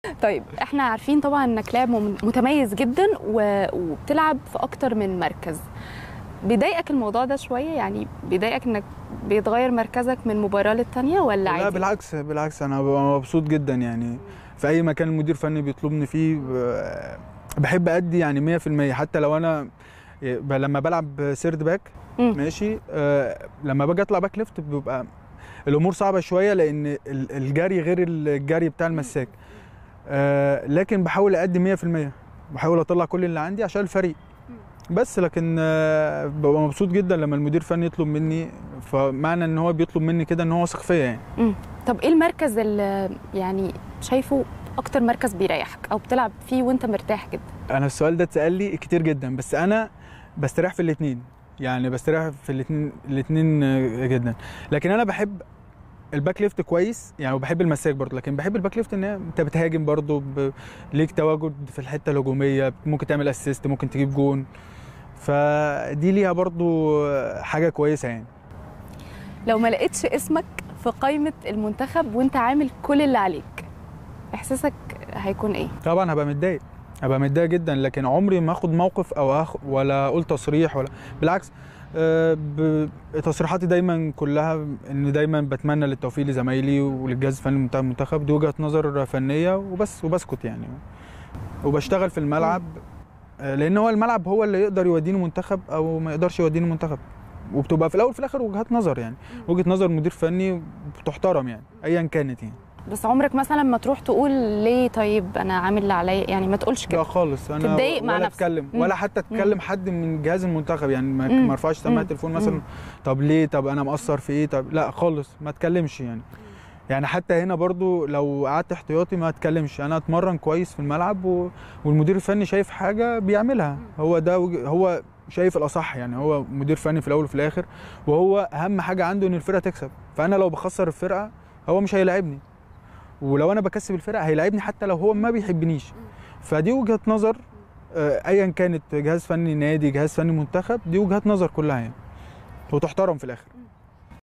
طيب احنا عارفين طبعا انك لاعب مم- متميز جدا و- وبتلعب في اكتر من مركز بيضايقك الموضوع ده شويه يعني بيضايقك انك بيتغير مركزك من مباراه للتانيه ولا لا عادي بالعكس بالعكس انا ببقى مبسوط جدا يعني في اي مكان المدير الفني بيطلبني فيه ب- بحب ادي يعني 100% حتى لو انا ب- لما بلعب سيرد باك مم. ماشي آه لما باجي اطلع باك ليفت بيبقى الامور صعبه شويه لان ال- الجري غير الجري بتاع المساك آه لكن بحاول ادي 100% بحاول اطلع كل اللي عندي عشان الفريق بس لكن آه، ببقى مبسوط جدا لما المدير الفني يطلب مني فمعنى ان هو بيطلب مني كده ان هو واثق فيا يعني مم. طب ايه المركز اللي يعني شايفه اكتر مركز بيريحك او بتلعب فيه وانت مرتاح جدا انا السؤال ده اتسال لي كتير جدا بس انا بستريح في الاثنين يعني بستريح في الاثنين الاثنين جدا لكن انا بحب الباك ليفت كويس يعني وبحب المساك برضه لكن بحب الباك ليفت ان هي- انت بتهاجم برضه ب... ليك تواجد في الحته الهجوميه ممكن تعمل اسيست ممكن تجيب جون فدي ليها برضه حاجه كويسه يعني لو ما لقيتش اسمك في قائمه المنتخب وانت عامل كل اللي عليك احساسك هيكون ايه طبعا هبقى متضايق هبقى متضايق جدا لكن عمري ما اخد موقف او أخ ولا اقول تصريح ولا بالعكس آه، ب- تصريحاتي دايما كلها ان دايما بتمنى للتوفيق لزمايلي وللجهاز الفني بتاع المنتخب دي وجهه نظر فنيه وبس وبسكت يعني وبشتغل في الملعب آه، لان هو الملعب هو اللي يقدر يوديني منتخب او ما يقدرش يوديني منتخب وبتبقى في الاول وفي الاخر وجهات نظر يعني وجهه نظر مدير فني بتحترم يعني ايا كانت يعني بس عمرك مثلا ما تروح تقول ليه طيب انا عامل اللي عليا يعني ما تقولش لا كده خالص انا تتضايق مع ولا نفسك. اتكلم مم. ولا حتى اتكلم حد من جهاز المنتخب يعني ما مم. ما ارفعش سماعه مم. التليفون مثلا مم. طب ليه طب انا مقصر في ايه طب لا خالص ما اتكلمش يعني يعني حتى هنا برضو لو قعدت احتياطي ما اتكلمش انا اتمرن كويس في الملعب و... والمدير الفني شايف حاجه بيعملها هو ده وج... هو شايف الاصح يعني هو مدير فني في الاول وفي الاخر وهو اهم حاجه عنده ان الفرقه تكسب فانا لو بخسر الفرقه هو مش هيلاعبني ولو انا بكسب الفرقه هيلاعبني حتى لو هو ما بيحبنيش فدي وجهه نظر آه، ايا كانت جهاز فني نادي جهاز فني منتخب دي وجهات نظر كلها يعني وتحترم في الاخر